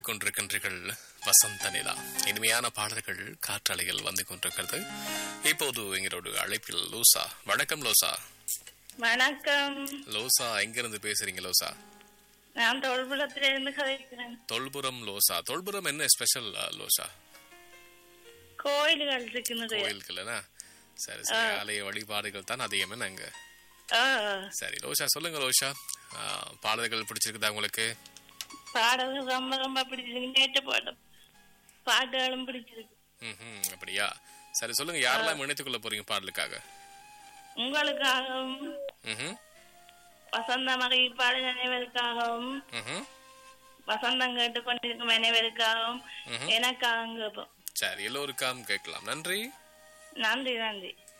கொண்டிருக்கின்றீர்கள் வசந்த நிலா இனிமையான பாடல்கள் காற்றலையில் வந்து கொண்டிருக்கிறது இப்போது எங்களோட அழைப்பில் லோசா வணக்கம் லோசா வணக்கம் லோசா எங்கிருந்து பேசுறீங்க லோசா நான் தொல்புலத்தில இருந்து கதைக்கிறேன் தொல்புரம் லோசா தொல்புரம் என்ன ஸ்பெஷல் லோசா கோயில்கள் இருக்கு நிறைய கோயில்கள்னா சரி சரி ஆலய வழிபாடுகள் தான் அதிகமே நாங்க ஆ, சரி லோஷா சொல்லுங்க லோஷா ஆ, பாடல்கள் பிடிச்சிருக்குதா உங்களுக்கு பாடல்கள் ரொம்ப ரொம்ப பிடிச்சிருக்கு நேற்று பாடம் பாட்டுகளும் பிடிச்சிருக்கு ம் அப்படியா சரி சொல்லுங்க யாரெல்லாம் இணைத்துக் கொள்ள போறீங்க பாடலுக்காக உங்களுக்காகவும் ம் வசந்த மகை பாடல் அனைவருக்காகவும் ம் வசந்தம் கேட்டு கொண்டிருக்கும் அனைவருக்காகவும் எனக்காகவும் கேட்போம் சரி எல்லோருக்காம் கேட்கலாம் நன்றி நன்றி நன்றி